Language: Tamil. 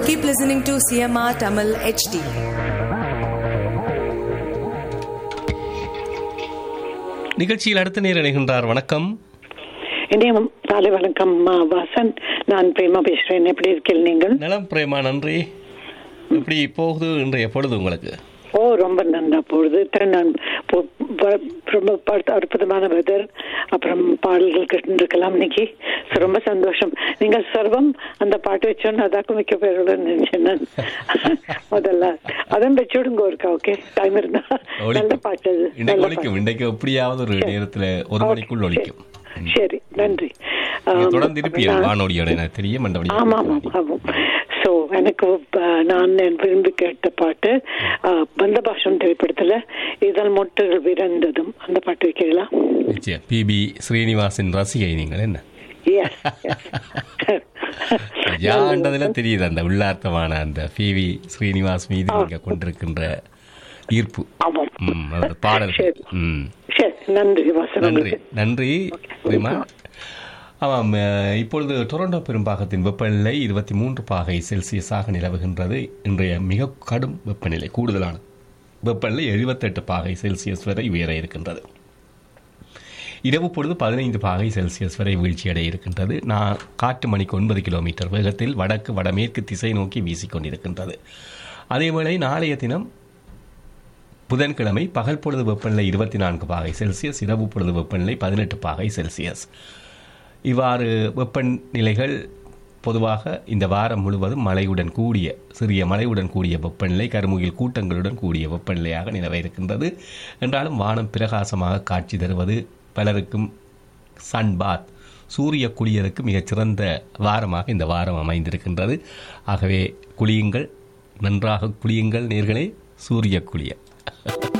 Keep listening to CMR Tamil HD. நிகழ்ச்சியில் அடுத்த நேர் இணைகின்றார் வணக்கம் இனியும் காலை வணக்கம் அம்மா வாசன் நான் பிரேமா பேசுறேன் எப்படி இருக்கீங்க நீங்கள் நலம் பிரேமா நன்றி எப்படி போகுது இன்றைய பொழுது உங்களுக்கு ஓ ரொம்ப நன்றா போகுது திருநாள் போ- ப- ரொம்ப ப- அற்புதமான வெதர் அப்புறம் பாடல்கள் கேட்டுருக்கலாம் இன்னைக்கு So, ரொம்ப சந்தோஷம் நீங்கள் சர்வம் அந்த பாட்டு வச்சோன்னு அதாக்கும் வைக்க போயிடணும்னு நினைச்சேன் நான் முதல்ல அதான் வச்சுடுங்க ஒருக்கா ஓகே டைம் இருந்தா நல்ல பாட்டு அது இன்றைக்கு நல்ல ஒழிக்கும் இன்றைக்கு எப்படியாவது ஒரு நேரத்துல ஒரு மணிக்குள் ஒழிக்கும் பாட்டு. சரி நன்றி நீங்க ஆம், தொடர்ந்து இருப்பீர்கள் நான்- வானொலியோட எனக்கு தெரிய மண்டபடி ஆமா ஆமா ஆமாம் சோ எனக்கு அஹ், நான் விரும்பி கேட்ட பாட்டு அஹ், பந்தபாஷம் திரைப்படத்துல இதழ் மொட்டுகள் விரந்ததும் அந்த பாட்டு வைக்கலாம் நிச்சயம் பிபி ஸ்ரீனிவாசின் ரசிகை நீங்கள் என்ன Yes, yes. யாண்டதுல தெரியுது அந்த உள்ளார்த்தமான அந்த பிவி ஸ்ரீனிவாஸ் மீது நீங்க கொண்டிருக்கின்ற ஈர்ப்பு ஆமாம் ம், அந்த பாடல் சரி. ம் சரி நன்றி வாசன் நன்றி உங்களுக்கு. நன்றி பிரேமா ஆமாம் அஹ், இப்பொழுது டொரண்டோ பெரும்பாகத்தின் வெப்பநிலை இருபத்தி மூன்று பாகை செல்சியஸாக நிலவுகின்றது இன்றைய மிக கடும் வெப்பநிலை கூடுதலான வெப்பநிலை எழுபத்தெட்டு பாகை செல்சியஸ் வரை உயர இருக்கின்றது இரவு பொழுது பதினைந்து பாகை செல்சியஸ் வரை வீழ்ச்சியடைய இருக்கின்றது நான் காற்று மணிக்கு ஒன்பது கிலோமீட்டர் வேகத்தில் வடக்கு வடமேற்கு திசை நோக்கி வீசிக்கொண்டிருக்கின்றது அதேவேளை நாளைய தினம் புதன்கிழமை பகல் பொழுது வெப்பநிலை இருபத்தி நான்கு பாகை செல்சியஸ் இரவு பொழுது வெப்பநிலை பதினெட்டு பாகை செல்சியஸ் இவ்வாறு வெப்பநிலைகள் பொதுவாக இந்த வாரம் முழுவதும் மழையுடன் கூடிய சிறிய மழையுடன் கூடிய வெப்பநிலை கருமுகில் கூட்டங்களுடன் கூடிய வெப்பநிலையாக நிலவ இருக்கின்றது என்றாலும் வானம் பிரகாசமாக காட்சி தருவது பலருக்கும் சன் பாத் சூரிய குளியலுக்கு மிகச்சிறந்த வாரமாக இந்த வாரம் அமைந்திருக்கின்றது ஆகவே குளியுங்கள் நன்றாக குளியுங்கள் நேர்களே சூரிய குளியல்